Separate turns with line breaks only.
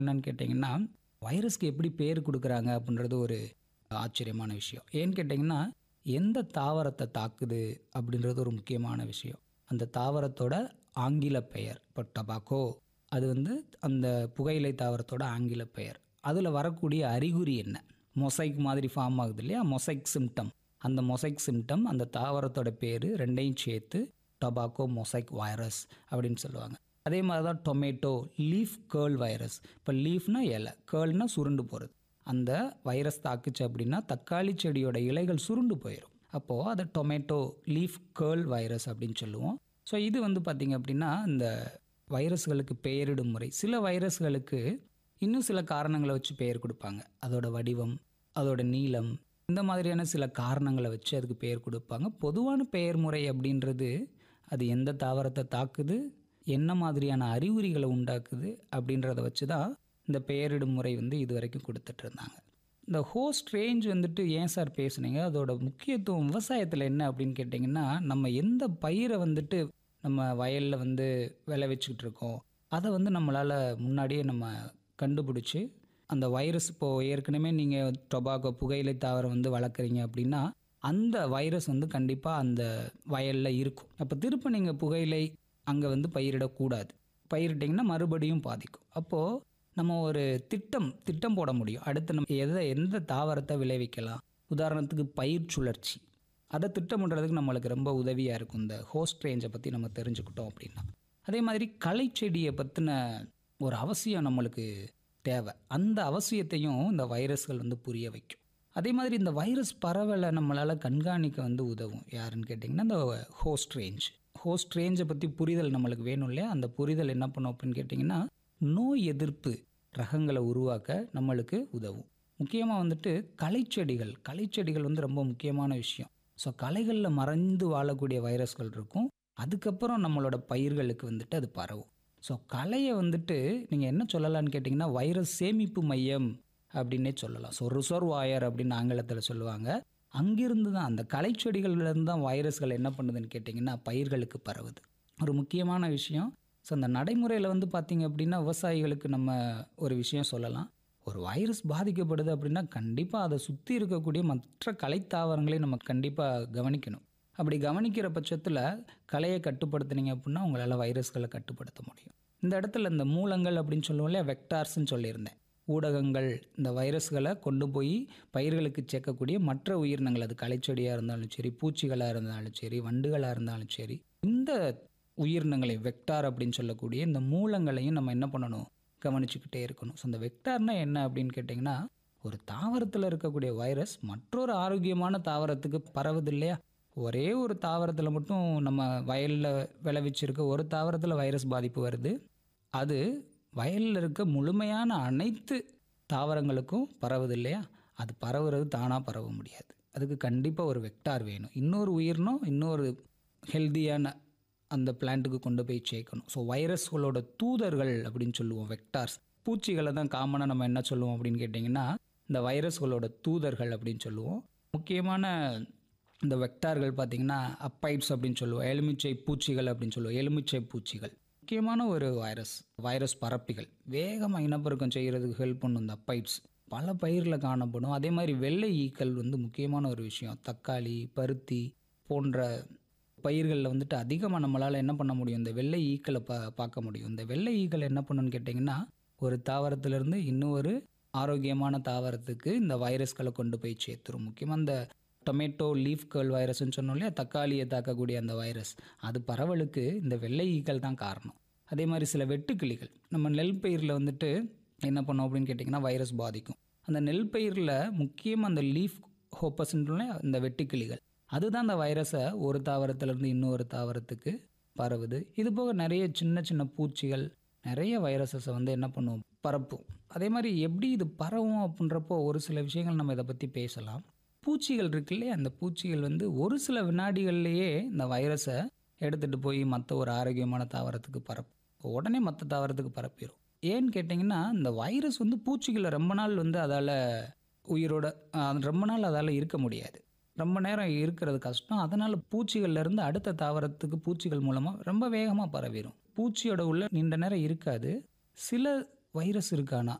என்னன்னு கேட்டிங்கன்னா வைரஸ்க்கு எப்படி பேர் கொடுக்குறாங்க அப்படின்றது ஒரு ஆச்சரியமான விஷயம் ஏன்னு கேட்டிங்கன்னா எந்த தாவரத்தை தாக்குது அப்படின்றது ஒரு முக்கியமான விஷயம் அந்த தாவரத்தோட ஆங்கில பெயர் இப்போ டபாக்கோ அது வந்து அந்த புகையிலை தாவரத்தோட ஆங்கில பெயர் அதில் வரக்கூடிய அறிகுறி என்ன மொசைக் மாதிரி ஃபார்ம் ஆகுது இல்லையா மொசைக் சிம்டம் அந்த மொசைக் சிம்டம் அந்த தாவரத்தோட பேர் ரெண்டையும் சேர்த்து டொபாக்கோ மொசைக் வைரஸ் அப்படின்னு சொல்லுவாங்க அதே மாதிரி தான் டொமேட்டோ லீஃப் கேர்ள் வைரஸ் இப்போ லீஃப்னா இலை கேர்ள்னா சுருண்டு போகிறது அந்த வைரஸ் தாக்குச்சு அப்படின்னா தக்காளி செடியோட இலைகள் சுருண்டு போயிடும் அப்போது அதை டொமேட்டோ லீஃப் கேர்ள் வைரஸ் அப்படின்னு சொல்லுவோம் ஸோ இது வந்து பார்த்திங்க அப்படின்னா இந்த வைரஸ்களுக்கு பெயரிடும் முறை சில வைரஸ்களுக்கு இன்னும் சில காரணங்களை வச்சு பெயர் கொடுப்பாங்க அதோட வடிவம் அதோட நீளம் இந்த மாதிரியான சில காரணங்களை வச்சு அதுக்கு பெயர் கொடுப்பாங்க பொதுவான பெயர் முறை அப்படின்றது அது எந்த தாவரத்தை தாக்குது என்ன மாதிரியான அறிகுறிகளை உண்டாக்குது அப்படின்றத வச்சு தான் இந்த பெயரிடும் முறை வந்து இது வரைக்கும் கொடுத்துட்டு இருந்தாங்க இந்த ஹோஸ்ட் ரேஞ்ச் வந்துட்டு ஏன் சார் பேசுனீங்க அதோட முக்கியத்துவம் விவசாயத்தில் என்ன அப்படின்னு கேட்டிங்கன்னா நம்ம எந்த பயிரை வந்துட்டு நம்ம வயலில் வந்து விளைவிச்சுக்கிட்டு இருக்கோம் அதை வந்து நம்மளால் முன்னாடியே நம்ம கண்டுபிடிச்சி அந்த வைரஸ் இப்போது ஏற்கனவே நீங்கள் டொபாக்கோ புகையிலை தாவரம் வந்து வளர்க்குறீங்க அப்படின்னா அந்த வைரஸ் வந்து கண்டிப்பாக அந்த வயலில் இருக்கும் அப்போ திரும்ப நீங்கள் புகையிலை அங்கே வந்து பயிரிடக்கூடாது பயிரிட்டிங்கன்னா மறுபடியும் பாதிக்கும் அப்போது நம்ம ஒரு திட்டம் திட்டம் போட முடியும் அடுத்து நம்ம எதை எந்த தாவரத்தை விளைவிக்கலாம் உதாரணத்துக்கு பயிர் சுழற்சி அதை திட்டமிடுறதுக்கு நம்மளுக்கு ரொம்ப உதவியாக இருக்கும் இந்த ஹோஸ்ட் ரேஞ்சை பற்றி நம்ம தெரிஞ்சுக்கிட்டோம் அப்படின்னா அதே மாதிரி களை செடியை பற்றின ஒரு அவசியம் நம்மளுக்கு தேவை அந்த அவசியத்தையும் இந்த வைரஸ்கள் வந்து புரிய வைக்கும் அதே மாதிரி இந்த வைரஸ் பரவலை நம்மளால் கண்காணிக்க வந்து உதவும் யாருன்னு கேட்டிங்கன்னா இந்த ஹோஸ்ட் ரேஞ்ச் ஹோஸ்ட் ரேஞ்சை பற்றி புரிதல் நம்மளுக்கு வேணும் இல்லையா அந்த புரிதல் என்ன பண்ணும் அப்படின்னு கேட்டிங்கன்னா நோய் எதிர்ப்பு ரகங்களை உருவாக்க நம்மளுக்கு உதவும் முக்கியமாக வந்துட்டு களைச்செடிகள் களைச்செடிகள் வந்து ரொம்ப முக்கியமான விஷயம் ஸோ களைகளில் மறைந்து வாழக்கூடிய வைரஸ்கள் இருக்கும் அதுக்கப்புறம் நம்மளோட பயிர்களுக்கு வந்துட்டு அது பரவும் ஸோ களையை வந்துட்டு நீங்கள் என்ன சொல்லலாம்னு கேட்டிங்கன்னா வைரஸ் சேமிப்பு மையம் அப்படின்னே சொல்லலாம் ஸோ ரிசர்வாயர் அப்படின்னு ஆங்கிலத்தில் சொல்லுவாங்க அங்கிருந்து தான் அந்த களைச்செடிகள்லேருந்து தான் வைரஸ்கள் என்ன பண்ணுதுன்னு கேட்டிங்கன்னா பயிர்களுக்கு பரவுது ஒரு முக்கியமான விஷயம் ஸோ அந்த நடைமுறையில் வந்து பார்த்திங்க அப்படின்னா விவசாயிகளுக்கு நம்ம ஒரு விஷயம் சொல்லலாம் ஒரு வைரஸ் பாதிக்கப்படுது அப்படின்னா கண்டிப்பாக அதை சுற்றி இருக்கக்கூடிய மற்ற கலைத்தாவரங்களையும் நம்ம கண்டிப்பாக கவனிக்கணும் அப்படி கவனிக்கிற பட்சத்தில் கலையை கட்டுப்படுத்துனீங்க அப்படின்னா உங்களால் வைரஸ்களை கட்டுப்படுத்த முடியும் இந்த இடத்துல இந்த மூலங்கள் அப்படின்னு சொல்லுவோம் இல்லையா வெக்டார்ஸ்ன்னு சொல்லியிருந்தேன் ஊடகங்கள் இந்த வைரஸ்களை கொண்டு போய் பயிர்களுக்கு சேர்க்கக்கூடிய மற்ற உயிரினங்கள் அது களைச்செடியாக இருந்தாலும் சரி பூச்சிகளாக இருந்தாலும் சரி வண்டுகளாக இருந்தாலும் சரி இந்த உயிரினங்களை வெக்டார் அப்படின்னு சொல்லக்கூடிய இந்த மூலங்களையும் நம்ம என்ன பண்ணணும் கவனிச்சுக்கிட்டே இருக்கணும் ஸோ இந்த வெக்டார்னா என்ன அப்படின்னு கேட்டிங்கன்னா ஒரு தாவரத்தில் இருக்கக்கூடிய வைரஸ் மற்றொரு ஆரோக்கியமான தாவரத்துக்கு பரவுது இல்லையா ஒரே ஒரு தாவரத்தில் மட்டும் நம்ம வயலில் விளைவிச்சிருக்க ஒரு தாவரத்தில் வைரஸ் பாதிப்பு வருது அது வயலில் இருக்க முழுமையான அனைத்து தாவரங்களுக்கும் பரவுது இல்லையா அது பரவுறது தானாக பரவ முடியாது அதுக்கு கண்டிப்பாக ஒரு வெக்டார் வேணும் இன்னொரு உயிரினம் இன்னொரு ஹெல்த்தியான அந்த பிளான்ட்டுக்கு கொண்டு போய் சேர்க்கணும் ஸோ வைரஸ்களோட தூதர்கள் அப்படின்னு சொல்லுவோம் வெக்டார்ஸ் பூச்சிகளை தான் காமனாக நம்ம என்ன சொல்லுவோம் அப்படின்னு கேட்டிங்கன்னா இந்த வைரஸ்களோட தூதர்கள் அப்படின்னு சொல்லுவோம் முக்கியமான இந்த வெக்டார்கள் பார்த்திங்கன்னா அப்பைட்ஸ் அப்படின்னு சொல்லுவோம் எலுமிச்சை பூச்சிகள் அப்படின்னு சொல்லுவோம் எலுமிச்சை பூச்சிகள் முக்கியமான ஒரு வைரஸ் வைரஸ் பரப்பிகள் வேகமாக இனப்பெருக்கம் செய்கிறதுக்கு ஹெல்ப் பண்ணும் இந்த அப்பைட்ஸ் பல பயிரில் காணப்படும் அதே மாதிரி வெள்ளை ஈக்கள் வந்து முக்கியமான ஒரு விஷயம் தக்காளி பருத்தி போன்ற பயிர்களில் வந்துட்டு அதிகமாக நம்மளால் என்ன பண்ண முடியும் இந்த வெள்ளை ஈக்களை பா பார்க்க முடியும் இந்த வெள்ளை ஈக்கள் என்ன பண்ணுன்னு கேட்டிங்கன்னா ஒரு தாவரத்திலிருந்து இன்னொரு ஆரோக்கியமான தாவரத்துக்கு இந்த வைரஸ்களை கொண்டு போய் சேர்த்துரும் முக்கியமாக இந்த டொமேட்டோ லீஃப் கேர்ள் வைரஸ்ன்னு சொன்னோம் இல்லையா தக்காளியை தாக்கக்கூடிய அந்த வைரஸ் அது பரவலுக்கு இந்த வெள்ளை ஈக்கள் தான் காரணம் அதே மாதிரி சில வெட்டுக்கிளிகள் நம்ம நெல் பயிரில் வந்துட்டு என்ன பண்ணோம் அப்படின்னு கேட்டிங்கன்னா வைரஸ் பாதிக்கும் அந்த நெல் பயிரில் முக்கியமாக அந்த லீஃப் ஹோப்பஸ்ன்றோம் இந்த வெட்டுக்கிளிகள் அதுதான் அந்த வைரஸை ஒரு தாவரத்துலேருந்து இன்னொரு தாவரத்துக்கு பரவுது இது போக நிறைய சின்ன சின்ன பூச்சிகள் நிறைய வைரஸஸை வந்து என்ன பண்ணுவோம் பரப்பும் அதே மாதிரி எப்படி இது பரவும் அப்படின்றப்போ ஒரு சில விஷயங்கள் நம்ம இதை பற்றி பேசலாம் பூச்சிகள் இருக்கு இல்லையா அந்த பூச்சிகள் வந்து ஒரு சில வினாடிகள்லேயே இந்த வைரஸை எடுத்துகிட்டு போய் மற்ற ஒரு ஆரோக்கியமான தாவரத்துக்கு பரப்பும் உடனே மற்ற தாவரத்துக்கு பரப்பிடும் ஏன்னு கேட்டிங்கன்னா இந்த வைரஸ் வந்து பூச்சிகளை ரொம்ப நாள் வந்து அதால் உயிரோட அஹ், ரொம்ப நாள் அதால் இருக்க முடியாது ரொம்ப நேரம் இருக்கிறது கஷ்டம் அதனால் பூச்சிகள்லேருந்து அடுத்த தாவரத்துக்கு பூச்சிகள் மூலமாக ரொம்ப வேகமாக பரவிடும் பூச்சியோட உள்ள நீண்ட நேரம் இருக்காது சில வைரஸ் இருக்கானா